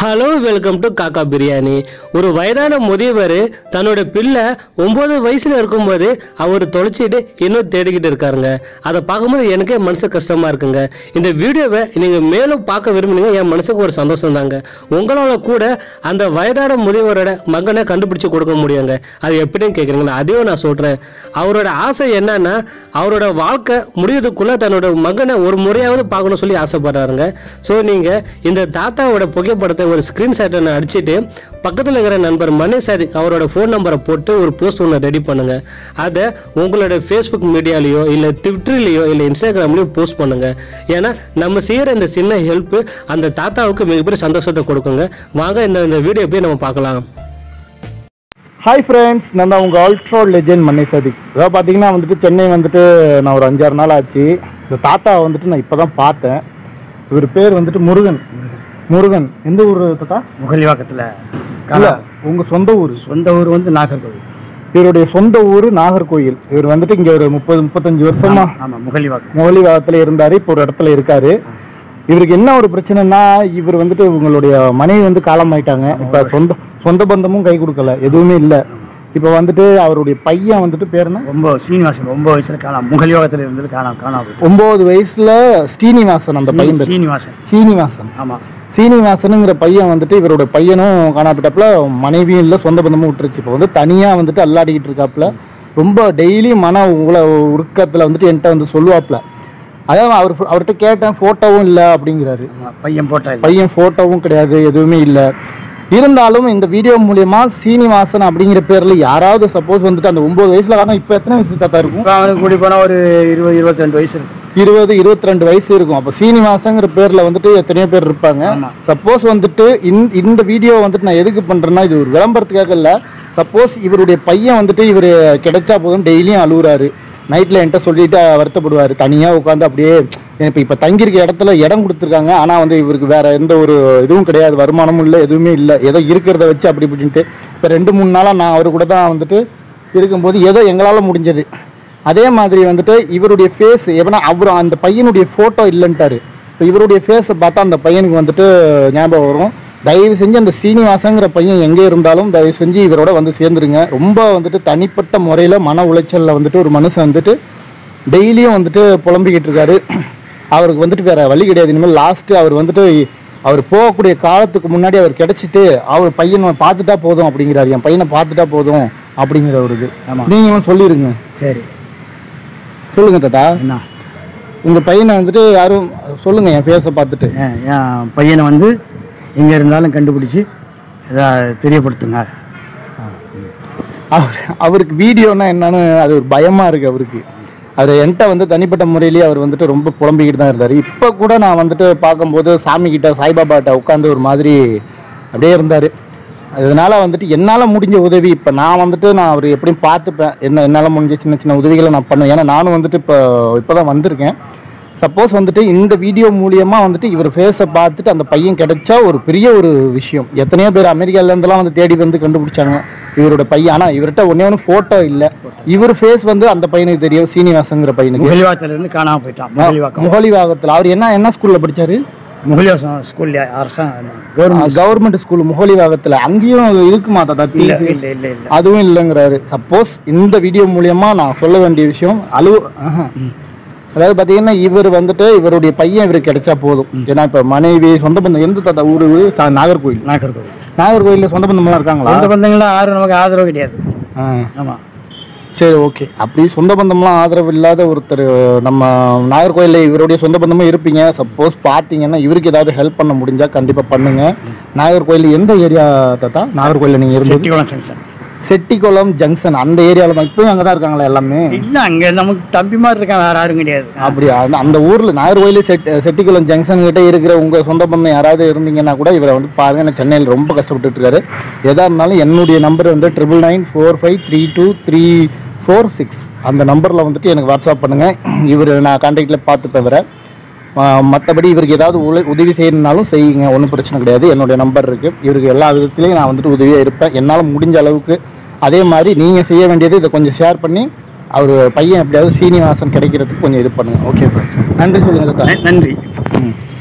Hello welcome to காக்கா பிரியாணி ஒரு வயதான முதியவர் தன்னோட பிள்ளை ஒன்பது வயசுல இருக்கும்போது அவர் தொலைச்சிட்டு இன்னும் தேடிக்கிட்டு இருக்காருங்க அதை பார்க்கும்போது எனக்கே மனசு கஷ்டமா இருக்குங்க இந்த வீடியோவை நீங்க மேலும் பார்க்க விரும்புனீங்க என் மனசுக்கு ஒரு சந்தோஷம் தாங்க உங்களால கூட அந்த வயதான முதியவரோட மகனை கண்டுபிடிச்சு கொடுக்க முடியுங்க அது எப்படின்னு கேட்குறீங்களா அதையும் நான் சொல்றேன் அவரோட ஆசை என்னன்னா அவரோட வாழ்க்கை முடியறதுக்குள்ள தன்னோட மகனை ஒரு முறையாவது பார்க்கணும் சொல்லி ஆசைப்படுறாருங்க ஸோ நீங்க இந்த தாத்தாவோட புகைப்படத்தை ஒரு ஸ்க்ரீன்ஷாட்டை நான் அடிச்சுட்டு பக்கத்தில் இருக்கிற நண்பர் மணி சாதிக் அவரோட ஃபோன் நம்பரை போட்டு ஒரு போஸ்ட் ஒன்று ரெடி பண்ணுங்க அதை உங்களோட ஃபேஸ்புக் மீடியாலேயோ இல்லை ட்விட்டர்லேயோ இல்லை இன்ஸ்டாகிராம்லேயோ போஸ்ட் பண்ணுங்க ஏன்னா நம்ம செய்கிற இந்த சின்ன ஹெல்ப் அந்த தாத்தாவுக்கு மிகப்பெரிய சந்தோஷத்தை கொடுக்குங்க வாங்க இந்த இந்த வீடியோ போய் நம்ம பார்க்கலாம் ஹாய் ஃப்ரெண்ட்ஸ் நான் தான் உங்கள் அல்ட்ரா லெஜெண்ட் மன்னை சதிக் அதாவது பார்த்தீங்கன்னா வந்துட்டு சென்னை வந்துட்டு நான் ஒரு அஞ்சாறு நாள் ஆச்சு இந்த தாத்தா வந்துட்டு நான் இப்போ தான் பார்த்தேன் இவர் பேர் வந்துட்டு முருகன் முருகன் எந்த ஊர் தாத்தா முகலிவாக்கத்தில் இல்லை உங்கள் சொந்த ஊர் சொந்த ஊர் வந்து நாகர்கோவில் இவருடைய சொந்த ஊர் நாகர்கோயில் இவர் வந்துட்டு இங்கே ஒரு முப்பது முப்பத்தஞ்சு வருஷமா ஆமாம் முகலிவாக்கம் முகலிவாகத்தில் இருந்தார் இப்போ ஒரு இடத்துல இருக்காரு இவருக்கு என்ன ஒரு பிரச்சனைனா இவர் வந்துட்டு உங்களுடைய மனைவி வந்து காலமாயிட்டாங்க இப்போ சொந்த சொந்த பந்தமும் கை கொடுக்கல எதுவுமே இல்லை இப்போ வந்துட்டு அவருடைய பையன் வந்துட்டு பேர் என்ன ரொம்ப சீனிவாசன் ரொம்ப வயசுல காணாம முகலிவாக்கத்தில் இருந்தது காணாம காணாம ஒன்பது வயசுல ஸ்ரீனிவாசன் அந்த பையன் பேர். சீனிவாசன் சீனிவாசன் ஆமாம் சீனிவாசனுங்கிற பையன் வந்துட்டு இவரோட பையனும் காணாப்பிட்டாப்புல மனைவியும் இல்லை சொந்த பந்தமும் விட்டுருச்சு இப்போ வந்து தனியாக வந்துட்டு அல்லாடிக்கிட்டு இருக்காப்புல ரொம்ப டெய்லி மன உல உருக்கத்தில் வந்துட்டு என்கிட்ட வந்து சொல்லுவாப்புல அதாவது அவர் அவர்கிட்ட கேட்டேன் ஃபோட்டோவும் இல்லை அப்படிங்கிறாரு ஆமாம் பையன் போட்டா இல்லை பையன் ஃபோட்டோவும் கிடையாது எதுவுமே இல்லை இருந்தாலும் இந்த வீடியோ மூலியமா சீனிவாசன் அப்படிங்கிற பேர்ல யாராவது சப்போஸ் வந்துட்டு அந்த ஒன்பது வயசுல காரணம் இப்போ எத்தனை வயசு தாத்தா இருக்கும் இப்போ அவனுக்கு கூடி போனால் ஒரு இருபது இருபத்தி ரெண்டு வயசு இருக்கும் இருபது இருபத்தி ரெண்டு வயசு இருக்கும் அப்போ சீனிவாசங்கிற பேர்ல வந்துட்டு எத்தனையோ பேர் இருப்பாங்க ஆமா. சப்போஸ் வந்துட்டு இந்த இந்த வீடியோ வந்துட்டு நான் எதுக்கு பண்றேன்னா இது ஒரு விளம்பரத்துக்காக இல்லை சப்போஸ் இவருடைய பையன் வந்துட்டு இவர் கிடைச்சா போதும் டெய்லியும் அழுகுறாரு நைட்டில் என்கிட்ட சொல்லிட்டு வருத்தப்படுவார் தனியாக உட்காந்து அப்படியே இப்போ இப்போ தங்கியிருக்க இடத்துல இடம் கொடுத்துருக்காங்க ஆனால் வந்து இவருக்கு வேற எந்த ஒரு இதுவும் கிடையாது வருமானமும் இல்லை எதுவுமே இல்லை ஏதோ இருக்கிறத வச்சு அப்படி இப்படின்ட்டு இப்போ ரெண்டு மூணு நாளாக நான் அவர் கூட தான் வந்துட்டு இருக்கும்போது ஏதோ எங்களால் முடிஞ்சது அதே மாதிரி வந்துட்டு இவருடைய ஃபேஸ் எப்படின்னா அவர் அந்த பையனுடைய ஃபோட்டோ இல்லைன்ட்டாரு இப்போ இவருடைய ஃபேஸை பார்த்தா அந்த பையனுக்கு வந்துட்டு ஞாபகம் வரும் தயவு செஞ்சு அந்த ஸ்ரீனிவாசங்கிற பையன் எங்கே இருந்தாலும் தயவு செஞ்சு இவரோட வந்து சேர்ந்துருங்க ரொம்ப வந்துட்டு தனிப்பட்ட முறையில் மன உளைச்சலில் வந்துட்டு ஒரு மனுஷன் வந்துட்டு டெய்லியும் வந்துட்டு புலம்பிக்கிட்டு இருக்காரு அவருக்கு வந்துட்டு வேற வழி கிடையாது இனிமேல் லாஸ்ட்டு அவர் வந்துட்டு அவர் போகக்கூடிய காலத்துக்கு முன்னாடி அவர் கிடைச்சிட்டு அவர் பையனை பார்த்துட்டா போதும் அப்படிங்கிறாரு என் பையனை பார்த்துட்டா போதும் அப்படிங்கிற ஒரு இது ஆமாம் நீங்களும் சொல்லிடுங்க சரி சொல்லுங்க தாத்தா என்ன உங்க பையனை வந்துட்டு யாரும் சொல்லுங்க என் ஃபேஸை பார்த்துட்டு என் என் பையனை வந்து எங்கே இருந்தாலும் கண்டுபிடிச்சி இதை தெரியப்படுத்துங்க அவர் அவருக்கு வீடியோனா என்னன்னு அது ஒரு பயமா இருக்கு அவருக்கு அவர் என்கிட்ட வந்து தனிப்பட்ட முறையிலேயே அவர் வந்துட்டு ரொம்ப புலம்பிக்கிட்டு தான் இருந்தார் இப்போ கூட நான் வந்துட்டு பார்க்கும்போது சாமி கிட்ட சாய்பாபாட்ட உட்காந்து ஒரு மாதிரி அப்படியே இருந்தார் அதனால வந்துட்டு என்னால் முடிஞ்ச உதவி இப்போ நான் வந்துட்டு நான் அவர் எப்படியும் பார்த்துப்பேன் என்ன என்னால் முடிஞ்ச சின்ன சின்ன உதவிகளை நான் பண்ணுவேன் ஏன்னா நானும் வந்துட்டு இப்போ இப்போ தான் வந்திருக்கேன் சப்போஸ் வந்துட்டு இந்த வீடியோ மூலியமா வந்துட்டு இவர் ஃபேஸை பார்த்துட்டு அந்த பையன் கிடைச்சா ஒரு பெரிய ஒரு விஷயம் எத்தனையோ பேர் அமெரிக்கால இருந்தெல்லாம் வந்து தேடி வந்து கண்டுபிடிச்சாங்க இவரோட பையன் ஆனா இவர்கிட்ட ஒன்னே ஒன்று ஃபோட்டோ இல்லை இவர் ஃபேஸ் வந்து அந்த பையனுக்கு தெரியும் சீனிவாசங்கிற பையனுக்கு முகலிவாக்கத்தில் இருந்து காணாமல் போயிட்டான் முகலிவாக்கம் முகலிவாகத்தில் அவர் என்ன என்ன ஸ்கூல்ல படிச்சாரு முகலிவாசம் ஸ்கூல்ல அரசாங்க கவர்மெண்ட் கவர்மெண்ட் ஸ்கூல் முகலிவாகத்தில் அங்கேயும் இருக்குமா தாத்தா இல்லை fees? இல்லை இல்லை இல்லை அதுவும் இல்லைங்கிறாரு சப்போஸ் இந்த வீடியோ மூலியமா நான் சொல்ல வேண்டிய விஷயம் அழு ஆஹா. அதாவது பார்த்தீங்கன்னா இவர் வந்துட்டு இவருடைய பையன் இவருக்கு கிடைச்சா போதும் ஏன்னா இப்போ மனைவி சொந்த பந்தம் எந்த தாத்தா ஊரு தா- நாகர்கோயில் நாகர்கோவில் நாகர்கோயிலில் சொந்த பந்தம்லாம் இருக்காங்களா சொந்த பந்தங்களும் யாரும் நமக்கு ஆதரவு கிடையாது ஆ. ஆமாம் சரி ஓகே அப்படி சொந்த பந்தம்லாம் ஆதரவு இல்லாத ஒருத்தர் நம்ம நாகர்கோயிலில் இவருடைய சொந்த பந்தமும் இருப்பீங்க சப்போஸ் பார்த்தீங்கன்னா இவருக்கு ஏதாவது ஹெல்ப் பண்ண முடிஞ்சா கண்டிப்பாக பண்ணுங்க நாகர்கோயில் எந்த ஏரியா தாத்தா நாகர்கோயிலில் நீங்கள் இருந்தது செட்டிக்குளம் ஜங்ஷன் செட்டிக்குளம் ஜங்ஷன் அந்த ஏரியாவில் தான் இப்பவும் அங்கே தான் இருக்காங்களா எல்லாமே இல்லை அங்கே நமக்கு தம்பி மாதிரி இருக்கான் வேற யாரும் கிடையாது அப்படி அந்த அந்த ஊரில் நாகர்கோயில் செட் செட்டிக்குளம் ஜங்ஷன் கிட்ட இருக்கிற உங்கள் சொந்த பந்தம் யாராவது இருந்தீங்கன்னா கூட இவரை வந்து பாருங்க நான் சென்னையில் ரொம்ப கஷ்டப்பட்டுட்டு இருக்காரு எதாக இருந்தாலும் என்னுடைய நம்பர் வந்து triple nine four five three two three four six அந்த நம்பரில் வந்துட்டு எனக்கு வாட்ஸ்அப் பண்ணுங்கள் இவர் நான் கான்டாக்டில் பார்த்துப்பேன் வர மற்றபடி இவருக்கு ஏதாவது உல- உதவி செய்யணுன்னாலும் செய்யுங்க ஒன்றும் பிரச்சனை கிடையாது என்னுடைய நம்பர் இருக்குது இவருக்கு எல்லா விதத்துலையும் நான் வந்துட்டு உதவியாக இருப்பேன் என்னால் முடிஞ்ச அளவுக்கு அதே மாதிரி நீங்கள் செய்ய வேண்டியது இதை கொஞ்சம் ஷேர் பண்ணி அவர் பையன் எப்படியாவது சீனிவாசன் கிடைக்கிறதுக்கு கொஞ்சம் இது பண்ணுங்க ஓகே ஃப்ரெண்ட்ஸ் நன்றி சொல்லுங்க தாத்தா. நன்றி ம்